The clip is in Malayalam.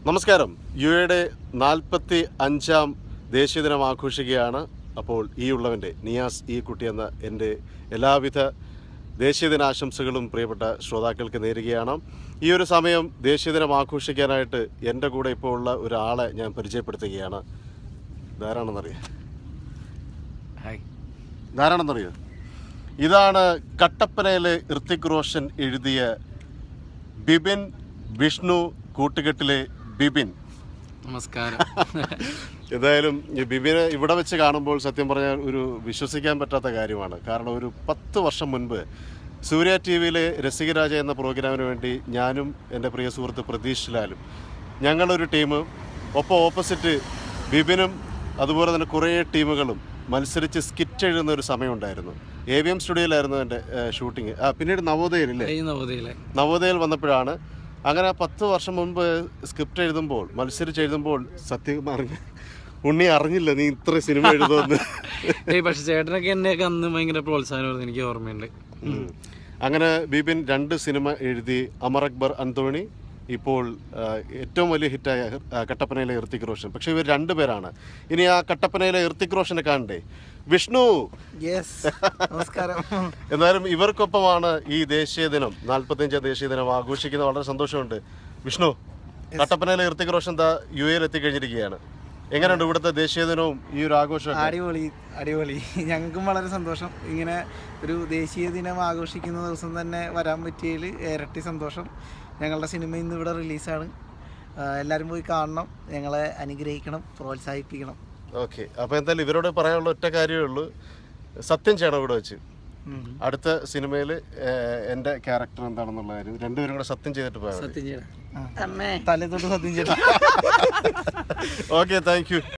നമസ്കാരം യു എയുടെ നാൽപ്പത്തി അഞ്ചാം ദേശീയ ദിനം ആഘോഷിക്കുകയാണ് അപ്പോൾ ഈ ഉള്ളവൻ്റെ നിയാസ് ഈ കുട്ടി എന്ന എൻ്റെ എല്ലാവിധ ദേശീയ ദിനാശംസകളും പ്രിയപ്പെട്ട ശ്രോതാക്കൾക്ക് നേരുകയാണ് ഈ ഒരു സമയം ദേശീയ ദിനം ആഘോഷിക്കാനായിട്ട് എൻ്റെ കൂടെ ഇപ്പോൾ ഉള്ള ഒരാളെ ഞാൻ പരിചയപ്പെടുത്തുകയാണ് ധാരാണെന്നറിയാം ഹായ് ധാരാണെന്നറിയോ ഇതാണ് കട്ടപ്പനയിലെ ഋത്തിക് റോഷൻ എഴുതിയ ബിബിൻ വിഷ്ണു കൂട്ടുകെട്ടിലെ ബിബിൻ നമസ്കാരം എന്തായാലും ഈ ബിബിനെ ഇവിടെ വെച്ച് കാണുമ്പോൾ സത്യം പറഞ്ഞാൽ ഒരു വിശ്വസിക്കാൻ പറ്റാത്ത കാര്യമാണ് കാരണം ഒരു പത്ത് വർഷം മുൻപ് സൂര്യ ടി വിയിലെ രസികരാജ എന്ന പ്രോഗ്രാമിന് വേണ്ടി ഞാനും എൻ്റെ പ്രിയ സുഹൃത്ത് പ്രതീഷ് ലാലും ഞങ്ങളൊരു ടീം ഒപ്പം ഓപ്പോസിറ്റ് ബിബിനും അതുപോലെ തന്നെ കുറേ ടീമുകളും മത്സരിച്ച് സ്കിറ്റ് എഴുതുന്ന ഒരു സമയമുണ്ടായിരുന്നു എ വി എം സ്റ്റുഡിയോയിലായിരുന്നു എൻ്റെ ഷൂട്ടിങ് ആ പിന്നീട് നവോദയയിലില്ലേ ഈ നവോദയയിലെ നവോദയയിൽ വന്നപ്പോഴാണ് അങ്ങനെ പത്ത് വർഷം മുൻപ് സ്ക്രിപ്റ്റ് എഴുതുമ്പോൾ മത്സരിച്ച് എഴുതുമ്പോൾ സത്യം അറിഞ്ഞ ഉണ്ണി അറിഞ്ഞില്ല നീ ഇത്ര സിനിമ എഴുതുമെന്ന് ഏയ് പക്ഷെ ചേട്ടനൊക്കെ എന്നെയൊക്കെ അന്ന് ഭയങ്കര പ്രോത്സാഹനമായിരുന്നു എനിക്ക് ഓർമ്മയുണ്ട് ഉം. അങ്ങനെ ബിപിൻ രണ്ട് സിനിമ എഴുതി അമർ അക്ബർ അന്തോണി ഇപ്പോൾ ആ, ഏറ്റവും വലിയ ഹിറ്റായ ആ, കട്ടപ്പനയിലെ ഋത്തിക് റോഷൻ പക്ഷേ ഇവർ രണ്ടുപേരാണ് ഇനി ആ കട്ടപ്പനയിലെ ഋത്തിക് റോഷനെ കാണണ്ടേ വിഷ്ണു യെസ് നമസ്കാരം എന്നാലും ഇവർക്കൊപ്പമാണ് ഈ ദേശീയ ദിനം നാൽപ്പത്തിയഞ്ചാം ദേശീയ ദിനം ആഘോഷിക്കുന്ന വളരെ സന്തോഷമുണ്ട് വിഷ്ണു കട്ടപ്പനയിലെ ഋത്തിക് റോഷൻ ദാ യു എയിൽ എത്തിക്കഴിഞ്ഞിരിക്കുകയാണ് എങ്ങനെയുണ്ട് ഇവിടുത്തെ ദേശീയ ദിനവും ഈ ഒരു ആഘോഷം അടിപൊളി അടിപൊളി ഞങ്ങൾക്കും വളരെ സന്തോഷം ഇങ്ങനെ ഒരു ദേശീയ ദിനം ആഘോഷിക്കുന്ന ദിവസം തന്നെ വരാൻ പറ്റിയതിൽ ഇരട്ടി സന്തോഷം ഞങ്ങളുടെ സിനിമ ഇന്ന് ഇവിടെ റിലീസാണ് എല്ലാവരും പോയി കാണണം ഞങ്ങളെ അനുഗ്രഹിക്കണം പ്രോത്സാഹിപ്പിക്കണം ഓക്കെ അപ്പോൾ എന്തായാലും ഇവരോട് പറയാനുള്ള ഒറ്റ കാര്യമേ ഉള്ളൂ സത്യം ചെയ്യണം ഇവിടെ വെച്ച് ഉം. അടുത്ത സിനിമയിൽ എൻ്റെ ക്യാരക്ടർ എന്താണെന്നുള്ള കാര്യം രണ്ടുപേരും കൂടെ സത്യം ചെയ്തിട്ട് പോയാൽ സത്യം ചെയ്യണം ആ. തലേ തൊട്ട് സത്യം ചെയ്യണം ഓക്കെ താങ്ക് യു